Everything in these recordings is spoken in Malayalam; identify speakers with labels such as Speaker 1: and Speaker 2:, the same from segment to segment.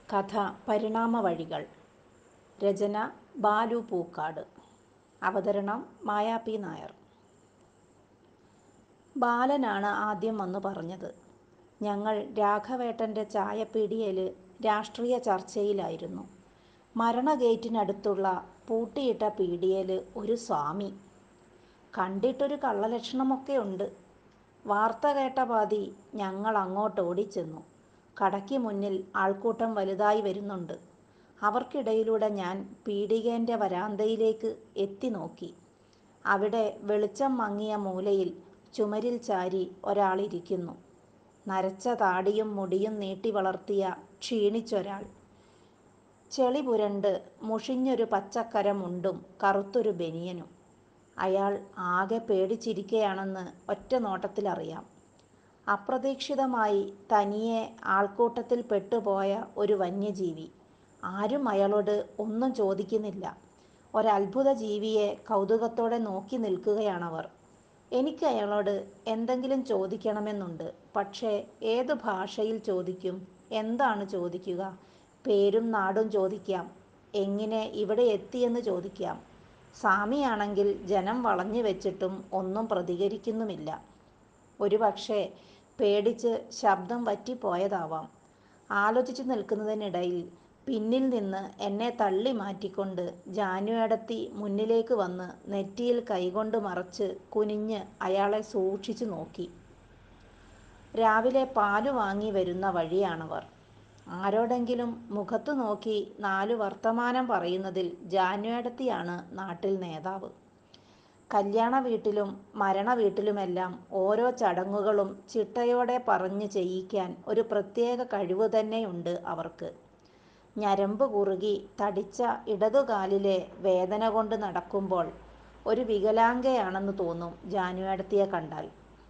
Speaker 1: കഥ പരിണാമവഴികൾ രചന ബാലു പൂക്കാട് അവതരണം മായ പി നായർ ബാലനാണ് ആദ്യം വന്നു പറഞ്ഞത്. ഞങ്ങൾ രാഘവേട്ടന്റെ ചായപ്പീടികേല് രാഷ്ട്രീയ ചർച്ചയിലായിരുന്നു. മരണഗേറ്റിനടുത്തുള്ള പൂട്ടിയിട്ട പീടികേല് ഒരു സ്വാമി. കണ്ടിട്ടൊരു കള്ളലക്ഷണമൊക്കെയുണ്ട്. വാർത്ത കേട്ട പാതി ഞങ്ങളങ്ങോട്ടോടിച്ചെന്നു. കടയ്ക്ക് മുന്നിൽ ആൾക്കൂട്ടം വലുതായി വരുന്നുണ്ട്. അവർക്കിടയിലൂടെ ഞാൻ പീടികേന്റെ വരാന്തയിലേക്ക് എത്തിനോക്കി. അവിടെ വെളിച്ചം മങ്ങിയ മൂലയിൽ ചുമരിൽ ചാരി ഒരാളിരിക്കുന്നു. നരച്ച താടിയും മുടിയും നീട്ടിവളർത്തിയ ക്ഷീണിച്ചൊരാൾ. ചെളിപുരണ്ട് മുഷിഞ്ഞൊരു പച്ചക്കര മുണ്ടും കറുത്തൊരു ബനിയനും. അയാൾ ആകെ പേടിച്ചിരിക്കയാണെന്ന് ഒറ്റനോട്ടത്തിലറിയാം. അപ്രതീക്ഷിതമായി തനിയെ ആൾക്കൂട്ടത്തിൽ പെട്ടുപോയ ഒരു വന്യജീവി. ആരും അയാളോട് ഒന്നും ചോദിക്കുന്നില്ല. ഒരത്ഭുതജീവിയെ കൗതുകത്തോടെ നോക്കി നിൽക്കുകയാണവർ. എനിക്ക് അയാളോട് എന്തെങ്കിലും ചോദിക്കണമെന്നുണ്ട്. പക്ഷേ ഏതു ഭാഷയിൽ ചോദിക്കും. എന്താണ് ചോദിക്കുക. പേരും നാടും ചോദിക്കാം. എങ്ങിനെ ഇവിടെ എത്തിയെന്ന് ചോദിക്കാം. സ്വാമിയാണെങ്കിൽ ജനം വളഞ്ഞു വെച്ചിട്ടും ഒന്നും പ്രതികരിക്കുന്നുമില്ല. ഒരുപക്ഷേ പേടിച്ച് ശബ്ദം വറ്റിപ്പോയതാവാം. ആലോചിച്ചു നിൽക്കുന്നതിനിടയിൽ പിന്നിൽ നിന്ന് എന്നെ തള്ളിമാറ്റിക്കൊണ്ട് ജാനുവേട്ടത്തി മുന്നിലേക്ക് വന്ന് നെറ്റിയിൽ കൈകൊണ്ട് മറച്ച് കുനിഞ്ഞ് അയാളെ സൂക്ഷിച്ചു നോക്കി. രാവിലെ പാലു വാങ്ങി വരുന്ന വഴിയാണവർ. ആരോടെങ്കിലും മുഖത്തു നോക്കി നാലു വർത്തമാനം പറയുന്നതിൽ ജാനുവേട്ടത്തിയാണ് നാട്ടിൽ നേതാവ്. കല്യാണവീട്ടിലും മരണവീട്ടിലുമെല്ലാം ഓരോ ചടങ്ങുകളും ചിട്ടയോടെ പറഞ്ഞ് ചെയ്യിക്കാൻ ഒരു പ്രത്യേക കഴിവു തന്നെയുണ്ട് അവർക്ക്. ഞരമ്പ് കുറുകി തടിച്ച ഇടതുകാലിലെ വേദനകൊണ്ട് നടക്കുമ്പോൾ ഒരു വികലാംഗയാണെന്ന് തോന്നും ജാനുവേട്ടത്തിയെ കണ്ടാൽ.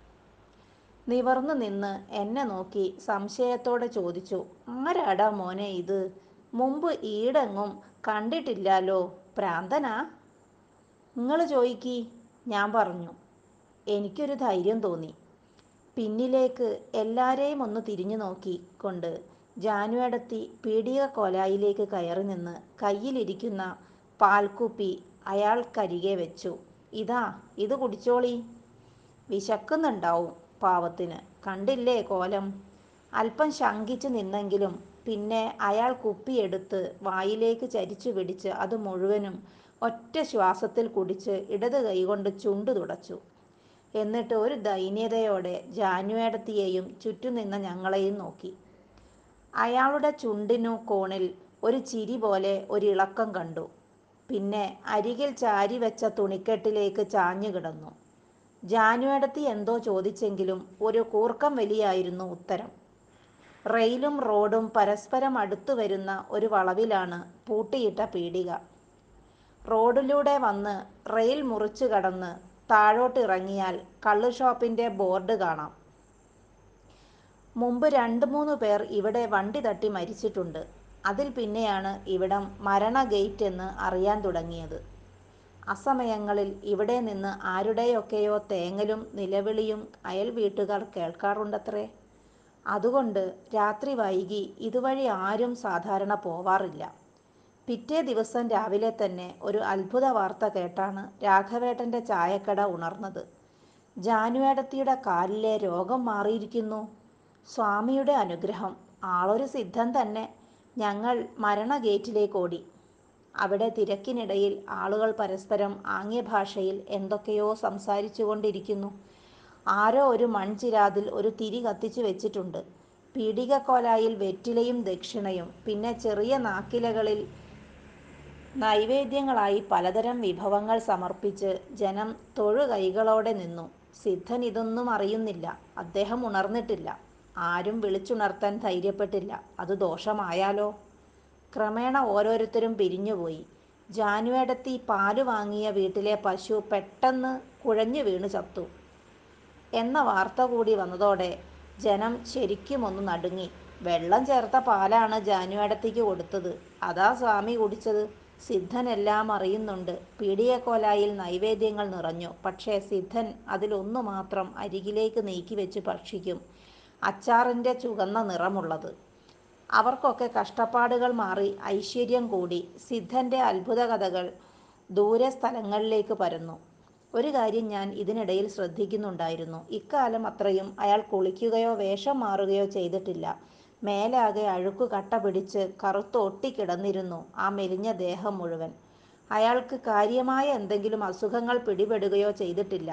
Speaker 1: നിവർന്നു നിന്ന് എന്നെ നോക്കി സംശയത്തോടെ ചോദിച്ചു "ആരാടാ മോനേ ഇത്. മുമ്പ് ഈടെങ്ങും കണ്ടിട്ടില്ലാലോ പ്രാന്തനാ. "ഇങ്ങള് ചോയിക്കി" ഞാൻ പറഞ്ഞു. എനിക്കൊരു ധൈര്യം തോന്നി. പിന്നിലേക്ക് എല്ലാരെയുമൊന്ന് തിരിഞ്ഞുനോക്കി കൊണ്ട് ജാനുവേട്ടത്തി പീടികക്കോലായിലേക്ക് കയറിനിന്ന് കയ്യിലിരിക്കുന്ന പാൽക്കുപ്പി അയാൾക്കരികെ വെച്ചു. "ഇതാ ഇത് കുടിച്ചോളീ. വിശക്കുന്നുണ്ടാവും പാവത്തിന്. കണ്ടില്ലേ കോലം. " അല്പം ശങ്കിച്ച് നിന്നെങ്കിലും പിന്നെ അയാൾ കുപ്പിയെടുത്ത് വായിലേക്ക് ചരിച്ചുപിടിച്ച് അത് മുഴുവനും ഒറ്റ ശ്വാസത്തിൽ കുടിച്ച് ഇടത് കൈകൊണ്ട് ചുണ്ടു തുടച്ചു. എന്നിട്ട് ഒരു ദൈന്യതയോടെ ജാനുവേട്ടത്തിയെയും ചുറ്റും നിന്ന ഞങ്ങളെയും നോക്കി. അയാളുടെ ചുണ്ടിനു കോണിൽ ഒരു ചിരി പോലെ ഒരിളക്കം കണ്ടു. പിന്നെ അരികിൽ ചാരിവെച്ച തുണിക്കെട്ടിലേക്ക് ചാഞ്ഞുകിടന്നു. ജാനുവേട്ടത്തി എന്തോ ചോദിച്ചെങ്കിലും ഒരു കൂർക്കം വലിയായിരുന്നു ഉത്തരം. റെയിലും റോഡും പരസ്പരം അടുത്തുവരുന്ന ഒരു വളവിലാണ് പൂട്ടിയിട്ട പീടിക. റോഡിലൂടെ വന്ന് റെയിൽ മുറിച്ചുകടന്ന് താഴോട്ട് ഇറങ്ങിയാൽ കള്ളുഷാപ്പിന്റെ ബോർഡ് കാണാം. മുമ്പ് രണ്ടുമൂന്നു പേർ ഇവിടെ വണ്ടിതട്ടി മരിച്ചിട്ടുണ്ട്. അതിൽ പിന്നെയാണ് ഇവിടം മരണഗെയ്റ്റ് എന്ന് അറിയാൻ തുടങ്ങിയത്. അസമയങ്ങളിൽ ഇവിടെ നിന്ന് ആരുടെയൊക്കെയോ തേങ്ങലും നിലവിളിയും അയൽവീട്ടുകാർ കേൾക്കാറുണ്ടത്രേ. അതുകൊണ്ട് രാത്രി വൈകി ഇതുവഴി ആരും സാധാരണ പോവാറില്ല. പിറ്റേദിവസം രാവിലെതന്നെ ഒരു അത്ഭുതവാർത്ത കേട്ടാണ് രാഘവേട്ടന്റെ ചായക്കട ഉണർന്നത്. ജാനുവേട്ടത്തിയുടെ കാലിലെ രോഗം മാറിയിരിക്കുന്നു. സ്വാമിയുടെ അനുഗ്രഹം. ആളൊരു സിദ്ധൻ തന്നെ. ഞങ്ങൾ മരണഗേറ്റിലേക്കോടി. അവിടെ തിരക്കിനിടയിൽ ആളുകൾ പരസ്പരം ആംഗ്യഭാഷയിൽ എന്തൊക്കെയോ സംസാരിച്ചുകൊണ്ടിരിക്കുന്നു. ആരോ ഒരു മൺചിരാതിൽ ഒരു തിരി കത്തിച്ചുവെച്ചിട്ടുണ്ട്. പീടികക്കോലായിൽ വെറ്റിലയും ദക്ഷിണയും പിന്നെ ചെറിയ നാക്കിലകളിൽ നൈവേദ്യങ്ങളായി പലതരം വിഭവങ്ങൾ സമർപ്പിച്ച് ജനം തൊഴുകൈകളോടെ നിന്നു. സിദ്ധൻ ഇതൊന്നും അറിയുന്നില്ല. അദ്ദേഹം ഉണർന്നിട്ടില്ല. ആരും വിളിച്ചുണർത്താൻ ധൈര്യപ്പെട്ടില്ല. അത് ദോഷമായാലോ. ക്രമേണ ഓരോരുത്തരും പിരിഞ്ഞുപോയി. ജാനുവേട്ടത്തി പാലു വാങ്ങിയ വീട്ടിലെ പശു പെട്ടെന്ന് കുഴഞ്ഞുവീണ് ചത്തു എന്ന വാർത്തകൂടി വന്നതോടെ ജനം ശരിക്കുമൊന്നു നടുങ്ങി. വെള്ളം ചേർത്ത പാലാണ് ജാനുവേട്ടത്തിക്ക് കൊടുത്തത്. അതാ സ്വാമി കുടിച്ചത്. സിദ്ധൻ എല്ലാം അറിയുന്നുണ്ട്. പീടികക്കോലായിൽ നൈവേദ്യങ്ങൾ നിറഞ്ഞു. പക്ഷേ സിദ്ധൻ അതിൽ ഒന്നുമാത്രം അരികിലേക്ക് നീക്കിവെച്ച് ഭക്ഷിക്കും. അച്ചാറിന്റെ ചുകന്ന നിറമുള്ളത്. അവർക്കൊക്കെ കഷ്ടപ്പാടുകൾ മാറി ഐശ്വര്യം കൂടി. സിദ്ധന്റെ അത്ഭുതകഥകൾ ദൂരെ സ്ഥലങ്ങളിലേക്ക് പരന്നു. ഒരു കാര്യം ഞാൻ ഇതിനിടയിൽ ശ്രദ്ധിക്കുന്നുണ്ടായിരുന്നു. ഇക്കാലം അത്രയും അയാൾ കുളിക്കുകയോ വേഷം മാറുകയോ ചെയ്തിട്ടില്ല. മേലാകെ അഴുക്കു കട്ടപിടിച്ച് കറുത്ത് ഒട്ടിക്കിടന്നിരുന്നു ആ മെലിഞ്ഞ ദേഹം മുഴുവൻ. അയാൾക്ക് കാര്യമായ എന്തെങ്കിലും അസുഖങ്ങൾ പിടിപെടുകയോ ചെയ്തിട്ടില്ല.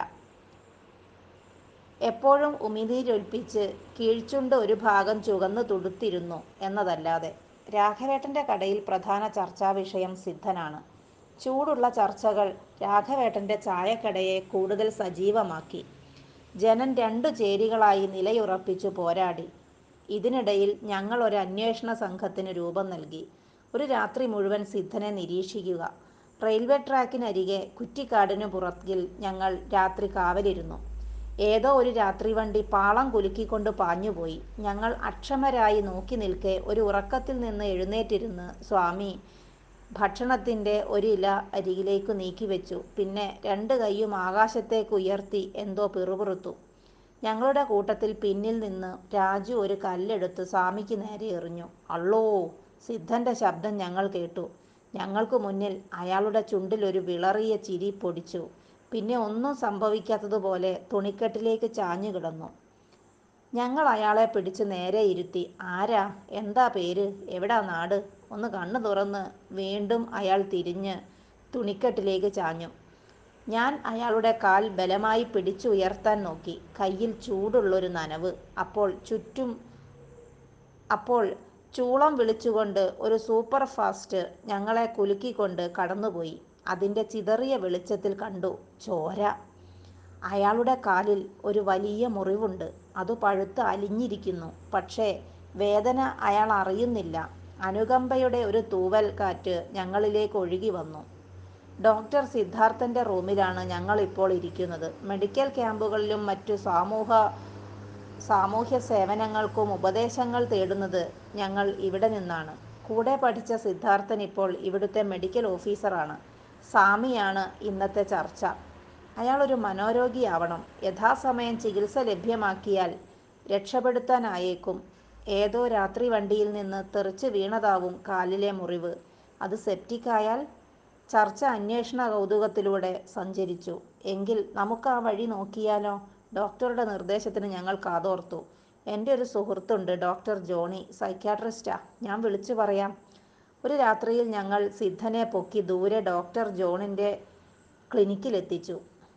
Speaker 1: എപ്പോഴും ഉമിനീരൊലിപ്പിച്ച് കീഴ്ച്ചുണ്ട് ഒരു ഭാഗം ചുവന്ന് തുടുത്തിരുന്നു എന്നതല്ലാതെ. രാഘവേട്ടന്റെ കടയിൽ പ്രധാന ചർച്ചാവിഷയം സിദ്ധനാണ്. ചൂടുള്ള ചർച്ചകൾ രാഘവേട്ടന്റെ ചായക്കടയെ കൂടുതൽ സജീവമാക്കി. ജനം രണ്ടു ചേരികളായി നിലയുറപ്പിച്ചു പോരാടി. ഇതിനിടയിൽ ഞങ്ങൾ ഒരു അന്വേഷണ സംഘത്തിന് രൂപം നൽകി. ഒരു രാത്രി മുഴുവൻ സിദ്ധനെ നിരീക്ഷിക്കുക. റെയിൽവേ ട്രാക്കിനരികെ കുറ്റിക്കാടിനു പുറകിൽ ഞങ്ങൾ രാത്രി കാവലിരുന്നു. ഏതോ ഒരു രാത്രിവണ്ടി പാളം കുലുക്കിക്കൊണ്ട് പാഞ്ഞുപോയി. ഞങ്ങൾ അക്ഷമരായി നോക്കിനിൽക്കെ ഒരു ഉറക്കത്തിൽ നിന്ന് എഴുന്നേറ്റിരുന്ന് സ്വാമി ഭക്ഷണത്തിന്റെ ഒരില അരികിലേക്കു നീക്കിവെച്ചു. പിന്നെ രണ്ട് കൈയും ആകാശത്തേക്കുയർത്തി എന്തോ പിറുപിറുത്തു. ഞങ്ങളുടെ കൂട്ടത്തിൽ പിന്നിൽ നിന്ന് രാജു ഒരു കല്ലെടുത്ത് സ്വാമിക്ക് നേരെ എറിഞ്ഞു. അള്ളോ. സിദ്ധന്റെ ശബ്ദം ഞങ്ങൾ കേട്ടു. ഞങ്ങൾക്കു മുന്നിൽ അയാളുടെ ചുണ്ടിൽ ഒരു വിളറിയ ചിരി പൊടിച്ചു. പിന്നെ ഒന്നും സംഭവിക്കാത്തതുപോലെ തുണിക്കെട്ടിലേക്ക് ചാഞ്ഞുകിടന്നു. ഞങ്ങൾ അയാളെ പിടിച്ച് നേരെ ഇരുത്തി. ആരാ. എന്താ പേര്. എവിടാ നാട്. ഒന്ന് കണ്ണ് തുറന്ന് വീണ്ടും അയാൾ തിരിഞ്ഞ് തുണിക്കെട്ടിലേക്ക് ചാഞ്ഞു. ഞാൻ അയാളുടെ കാൽ ബലമായി പിടിച്ചുയർത്താൻ നോക്കി. കയ്യിൽ ചൂടുള്ളൊരു നനവ്. അപ്പോൾ ചുറ്റും അപ്പോൾ ചൂളം വിളിച്ചുകൊണ്ട് ഒരു സൂപ്പർഫാസ്റ്റ് ഞങ്ങളെ കുലുക്കിക്കൊണ്ട് കടന്നുപോയി. അതിന്റെ ചിതറിയ വെളിച്ചത്തിൽ കണ്ടു ചോര. അയാളുടെ കാലിൽ ഒരു വലിയ മുറിവുണ്ട്. അതു പഴുത്ത് അലിഞ്ഞിരിക്കുന്നു. പക്ഷേ വേദന അയാൾ അറിയുന്നില്ല. അനുകമ്പയുടെ ഒരു തൂവൽ കാറ്റ് ഞങ്ങളിലേക്ക് ഒഴുകിവന്നു. ഡോക്ടർ സിദ്ധാർത്ഥന്റെ റൂമിലാണ് ഞങ്ങളിപ്പോൾ ഇരിക്കുന്നത്. മെഡിക്കൽ ക്യാമ്പുകളിലും മറ്റു സാമൂഹ്യസേവനങ്ങൾക്കും ഉപദേശങ്ങൾ തേടുന്നത് ഞങ്ങൾ ഇവിടെ നിന്നാണ്. കൂടെ പഠിച്ച സിദ്ധാർത്ഥൻ ഇപ്പോൾ ഇവിടുത്തെ മെഡിക്കൽ ഓഫീസറാണ്. സ്വാമിയാണ് ഇന്നത്തെ ചർച്ച. അയാളൊരു മനോരോഗിയാവണം. യഥാസമയം ചികിത്സ ലഭ്യമാക്കിയാൽ രക്ഷപ്പെടുത്താനായേക്കും. ഏതോ രാത്രിവണ്ടിയിൽ നിന്ന് തെറിച്ച് വീണതാവും കാലിലെ മുറിവ്. അത് സെപ്റ്റിക് ആയാൽ. ചർച്ച അന്വേഷണ കൗതുകത്തിലൂടെ സഞ്ചരിച്ചു. എങ്കിൽ നമുക്ക് ആ വഴി നോക്കിയാലോ. ഡോക്ടറുടെ നിർദ്ദേശത്തിന് ഞങ്ങൾ കാതോർത്തു. എന്റെ ഒരു സുഹൃത്തുണ്ട് ഡോക്ടർ ജോണി. സൈക്യാട്രിസ്റ്റാ. ഞാൻ വിളിച്ചു പറയാം. ഒരു രാത്രിയിൽ ഞങ്ങൾ സിദ്ധനെ പൊക്കി ദൂരെ ഡോക്ടർ ജോണിന്റെ ക്ലിനിക്കിലെത്തിച്ചു.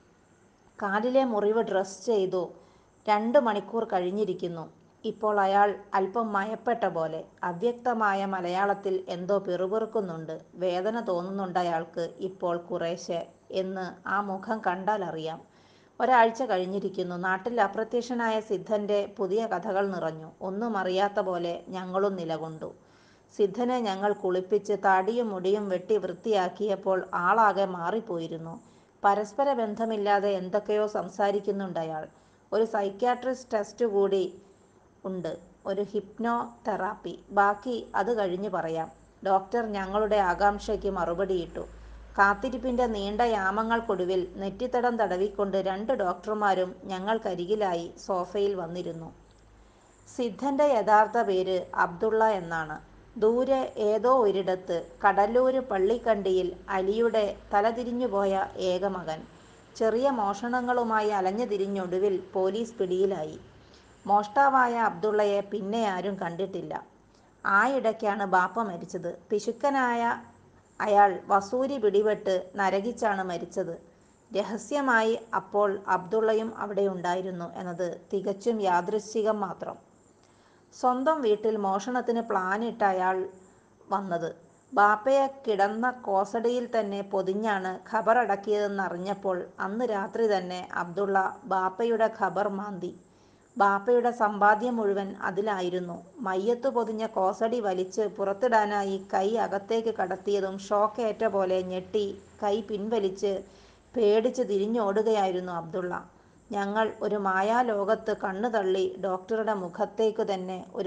Speaker 1: കാലിലെ മുറിവ് ഡ്രസ്സ് ചെയ്തു രണ്ട് മണിക്കൂർ കഴിഞ്ഞിരിക്കുന്നു. ഇപ്പോൾ അയാൾ അല്പം മയപ്പെട്ട പോലെ. അവ്യക്തമായ മലയാളത്തിൽ എന്തോ പിറുപിറുക്കുന്നുണ്ട്. വേദന തോന്നുന്നുണ്ടയാൾക്ക് ഇപ്പോൾ കുറേശ്ശെ എന്ന് ആ മുഖം കണ്ടാൽ അറിയാം. ഒരാഴ്ച കഴിഞ്ഞിരിക്കുന്നു. നാട്ടിൽ അപ്രത്യക്ഷനായ സിദ്ധന്റെ പുതിയ കഥകൾ നിറഞ്ഞു. ഒന്നും അറിയാത്ത പോലെ ഞങ്ങളും നിലകൊണ്ടു. സിദ്ധനെ ഞങ്ങൾ കുളിപ്പിച്ച് താടിയും മുടിയും വെട്ടി വൃത്തിയാക്കിയപ്പോൾ ആളാകെ മാറിപ്പോയിരുന്നു. പരസ്പര ബന്ധമില്ലാതെ എന്തൊക്കെയോ സംസാരിക്കുന്നുണ്ടയാൾ. ഒരു സൈക്യാട്രിക് ടെസ്റ്റ് കൂടി ഉണ്ട്. ഒരു ഹിപ്നോ തെറാപ്പി. ബാക്കി അത് കഴിഞ്ഞ് പറയാം. ഡോക്ടർ ഞങ്ങളുടെ ആകാംക്ഷയ്ക്ക് മറുപടിയിട്ടു. കാത്തിരിപ്പിന്റെ നീണ്ട യാമങ്ങൾക്കൊടുവിൽ നെറ്റിത്തടം തടവിക്കൊണ്ട് രണ്ട് ഡോക്ടർമാരും ഞങ്ങൾക്കരികിലായി സോഫയിൽ വന്നിരുന്നു. സിദ്ധന്റെ യഥാർത്ഥ പേര് അബ്ദുള്ള എന്നാണ്. ദൂരെ ഏതോ ഒരിടത്ത് കടലൂര് പള്ളിക്കണ്ടിയിൽ അലിയുടെ തലതിരിഞ്ഞുപോയ ഏകമകൻ. ചെറിയ മോഷണങ്ങളുമായി അലഞ്ഞുതിരിഞ്ഞൊടുവിൽ പോലീസ് പിടിയിലായി. മോഷ്ടാവായ അബ്ദുള്ളയെ പിന്നെയാരും കണ്ടിട്ടില്ല. ആയിടയ്ക്കാണ് ബാപ്പ മരിച്ചത്. പിശുക്കനായ അയാൾ വസൂരി പിടിപെട്ട് നരകിച്ചാണ് മരിച്ചത്. രഹസ്യമായി അപ്പോൾ അബ്ദുള്ളയും അവിടെയുണ്ടായിരുന്നു എന്നത് തികച്ചും യാദൃച്ഛികം മാത്രം. സ്വന്തം വീട്ടിൽ മോഷണത്തിന് പ്ലാനിട്ടാണ് അയാൾ വന്നത്. ബാപ്പയെ കിടന്ന കോസടിയിൽ തന്നെ പൊതിഞ്ഞാണ് ഖബറടക്കിയതെന്നറിഞ്ഞപ്പോൾ അന്ന് രാത്രി തന്നെ അബ്ദുള്ള ബാപ്പയുടെ ഖബർ മാന്തി. ബാപ്പയുടെ സമ്പാദ്യം മുഴുവൻ അതിലായിരുന്നു. മയ്യത്ത് പൊതിഞ്ഞ കോസടി വലിച്ച് പുറത്തിടാനായി കൈ അകത്തേക്ക് കടത്തിയതും ഷോക്ക് ഏറ്റ പോലെ ഞെട്ടി കൈ പിൻവലിച്ച് പേടിച്ച് തിരിഞ്ഞോടുകയായിരുന്നു അബ്ദുള്ള. ഞങ്ങൾ ഒരു മായാലോകത്ത് കണ്ണ് തള്ളി ഡോക്ടറുടെ മുഖത്തേക്കു തന്നെ ഒരു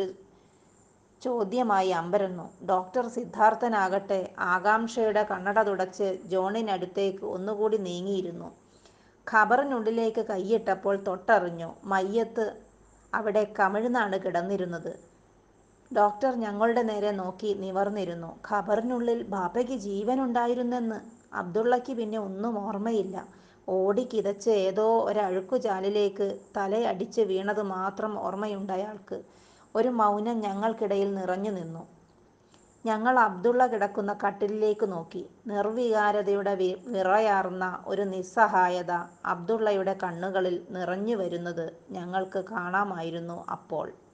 Speaker 1: ചോദ്യമായി അമ്പരന്നു. ഡോക്ടർ സിദ്ധാർത്ഥനാകട്ടെ ആകാംക്ഷയുടെ കണ്ണട തുടച്ച് ജോണിനടുത്തേക്ക് ഒന്നുകൂടി നീങ്ങിയിരുന്നു. ഖബറിനുള്ളിലേക്ക് കൈയിട്ടപ്പോൾ തൊട്ടറിഞ്ഞു. മയ്യത്ത് അവിടെ കമിഴ്ന്നാണ് കിടന്നിരുന്നത്. ഡോക്ടർ ഞങ്ങളുടെ നേരെ നോക്കി നിവർന്നിരുന്നു. ഖബറിനുള്ളിൽ ബാപ്പയ്ക്ക് ജീവനുണ്ടായിരുന്നെന്ന്. അബ്ദുള്ളയ്ക്ക് പിന്നെ ഒന്നും ഓർമ്മയില്ല. ഓടിക്കിതച്ച് ഏതോ ഒരഴുക്കുചാലിലേക്ക് തലയടിച്ച് വീണത് മാത്രം ഓർമ്മയുണ്ടയാൾക്ക്. ഒരു മൗനം ഞങ്ങൾക്കിടയിൽ നിറഞ്ഞുനിന്നു. ഞങ്ങൾ അബ്ദുള്ള കിടക്കുന്ന കട്ടിലിലേക്ക് നോക്കി. നിർവികാരതയുടെ വിറയാർന്ന ഒരു നിസ്സഹായത അബ്ദുള്ളയുടെ കണ്ണുകളിൽ നിറഞ്ഞുവരുന്നത് ഞങ്ങൾക്ക് കാണാമായിരുന്നു അപ്പോൾ.